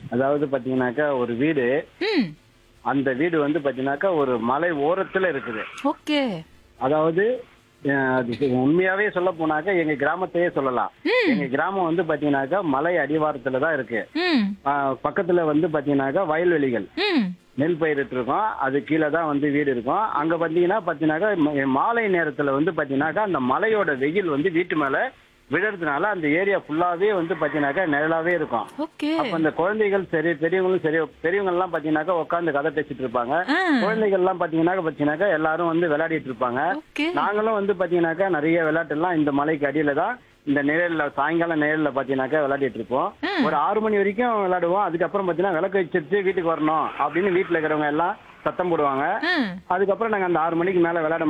அதாவது பாத்தீங்கன்னாக்கா ஒரு வீடு ம் அந்த வீடு வந்து பாத்தீங்கன்னாக்கா ஒரு மலை ஓரத்துல இருக்குது ஓகே அதாவது அஹ், அது உண்மையாவே சொல்ல போனாக்கா எங்க கிராமத்தையே சொல்லலாம் எங்க கிராமம் வந்து பாத்தீங்கன்னாக்கா மலை அடிவாரத்துல தான் இருக்கு ம் அஹ், பக்கத்துல வந்து பாத்தீங்கன்னாக்கா வயல்வெளிகள் ம் நெல் பயிரிட்டு இருக்கோம் அது கீழே தான் வந்து வீடு இருக்கும் அங்க பாத்தீங்கன்னா பாத்தீங்கன்னாக்கா ம- மாலை நேரத்துல வந்து பாத்தீங்கன்னாக்கா அந்த மலையோட வெயில் வந்து வீட்டு மேல விழறதுனால அந்த ஏரியா ஃபுல்லாவே வந்து பாத்தீங்கன்னாக்கா நிழலாவே இருக்கும் ஓகே அப்ப இந்த குழந்தைகள் சரி பெரியவங்களும் சரி பெரியவங்க எல்லாம் பாத்தீங்கன்னாக்கா உட்காந்து கதை பேசிட்டு இருப்பாங்க ஆ குழந்தைகள் எல்லாம் பாத்தீங்கன்னாக்கா பாத்தீங்கன்னாக்கா எல்லாரும் வந்து விளையாடிட்டு இருப்பாங்க ஓகே நாங்களும் வந்து பாத்தீங்கன்னாக்கா நிறைய விளையாட்டு எல்லாம் இந்த மலைக்கு அடியில தான் இந்த நிழல்ல சாயங்காலம் நிழல்ல பாத்தீங்கன்னாக்கா விளையாடிட்டு இருப்போம் ம். ஒரு ஆறு மணி வரைக்கும் விளையாடுவோம் அதுக்கப்புறம் பாத்தீங்கன்னா விளக்கு வச்சிட்டு வீட்டுக்கு வரணும் அப்படின்னு வீட்டுல இருக்கிறவங்க எல்லாம் சத்தம் போடுவாங்க ஆ அதுக்கப்புறம் நாங்க அந்த ஆறு மணிக்கு மேல விளையாட